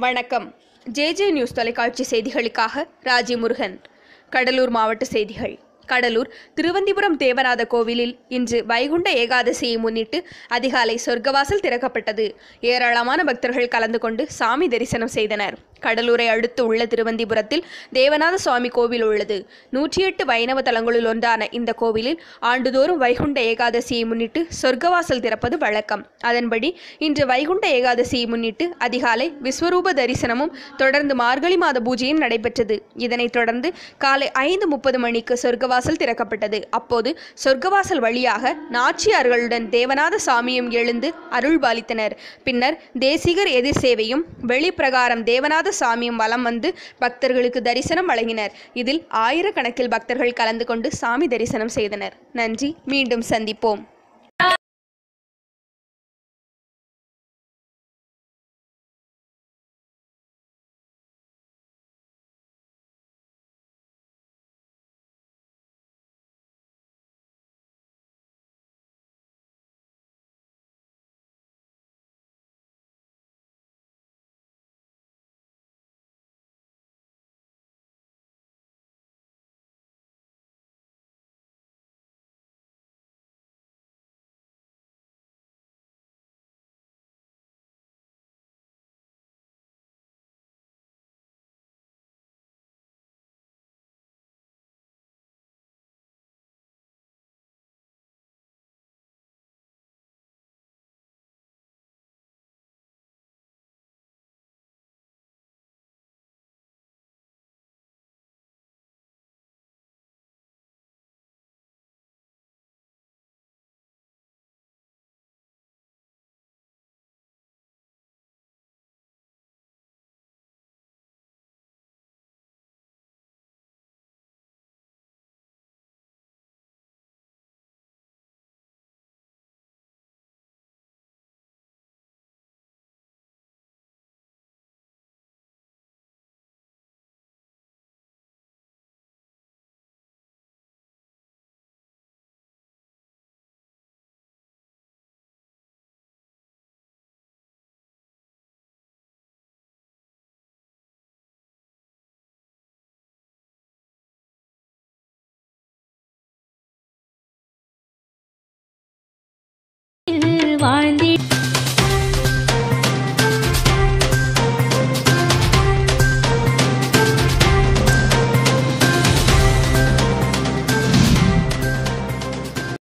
வணக்கம் JJ news தொலைக்காட்சி செய்திகளுக்காக ராஜி முருகன் கடலூர் மாவட்ட செய்திகள் கடலூர் திருவந்திபுரம் தேவநாத கோவிலில் இன்று வைகுண்ட ஏகாதசியை முன்னிட்டு அதிகாலை சொர்க்கவாசல் திறக்கப்பட்டது ஏராளமான பக்தர்கள் கலந்து கொண்டு சாமி தரிசனம் செய்தனர் கடலூரை அடுத்து உள்ள திருவந்திபுரத்தில் தேவநாத சுவாமி கோவில் உள்ளது நூற்றி எட்டு வைணவ தலங்களுள் ஒன்றான இந்த கோவிலில் ஆண்டுதோறும் வைகுண்ட ஏகாதசியை முன்னிட்டு சொர்க்கவாசல் திறப்பது வழக்கம் அதன்படி இன்று வைகுண்ட ஏகாதசியை முன்னிட்டு அதிகாலை விஸ்வரூப தரிசனமும் தொடர்ந்து மார்கழி மாத பூஜையும் நடைபெற்றது இதனைத் தொடர்ந்து காலை ஐந்து முப்பது மணிக்கு சொர்க்கவாசல் திறக்கப்பட்டது அப்போது சொர்க்கவாசல் வழியாக நாச்சியார்களுடன் தேவநாத சாமியும் எழுந்து அருள்பாலித்தனர் பின்னர் தேசிகர் எதிர் சேவையும் வெளிப்பிரகாரம் தேவநாத சாமியும் வலம் வந்து பக்தர்களுக்கு தரிசனம் வழங்கினர் இதில் ஆயிரக்கணக்கில் பக்தர்கள் கலந்து கொண்டு சாமி தரிசனம் செய்தனர் நன்றி மீண்டும் சந்திப்போம் வாழ்ந்திட